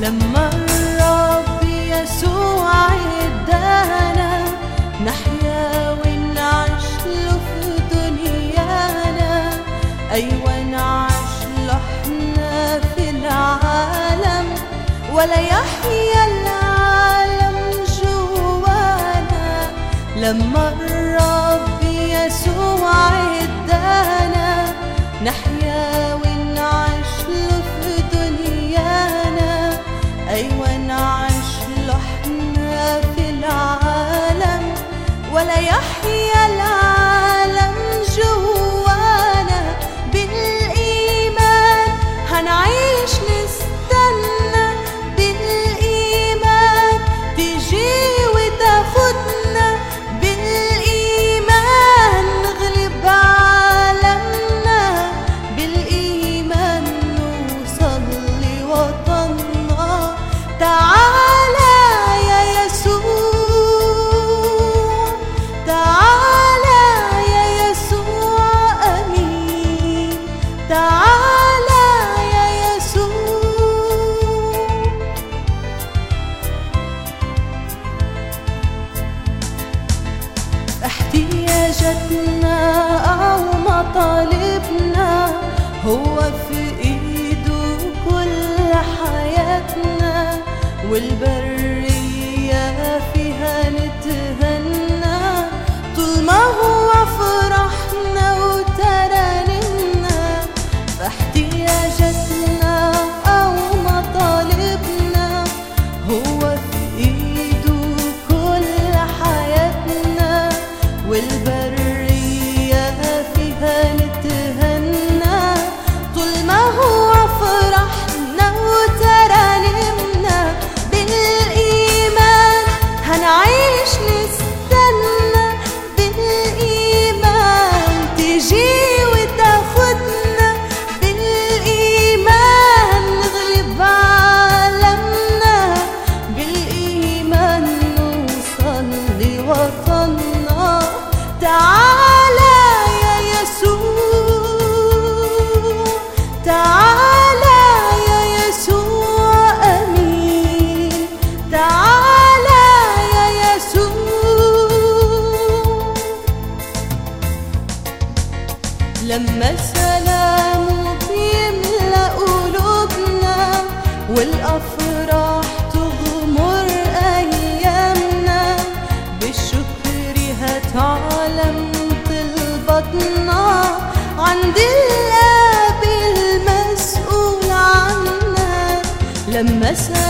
لما الرب يسوع ادانا نحيا ونعيش له في دنيانا أيوة نعيش له احنا في العالم ولا يحيا العالم جوانا لما الرب يسوع ادانا نحيا ونعيش له في دنيانا أيوة نعيش له احنا في العالم ولا يحيا العالم جوانا بالإيمان هنعيش نستنى بالإيمان تجي وتاخدنا بالإيمان نغلب عالمنا بالإيمان نوصل لوطننا تعالى يا يسوع تعالى يا يسوع أمين تعالى يا يسوع احتياجاتنا أو مطالبنا هو في إيده كل حياتنا والبرية فيها نتهنى طول ما هو فرحنا وترانمنا فاحتياجاتنا أو مطالبنا هو في إيده كل حياتنا والبرية فيها نتهنى طول ما هو فرحنا وترانمنا بالإيمان هنعيش نستنى بالإيمان تجي وتاخدنا بالإيمان نغلب عالمنا بالإيمان نوصل لوطننا تعالى يا يسوع تعالى يا يسوع أمين تعالى يا يسوع لما سلامه بيملأ قلوبنا والأفراح تغمر أيامنا بالشكر هتعلم طلباتنا عند الآب المسؤول عنا لما سلامه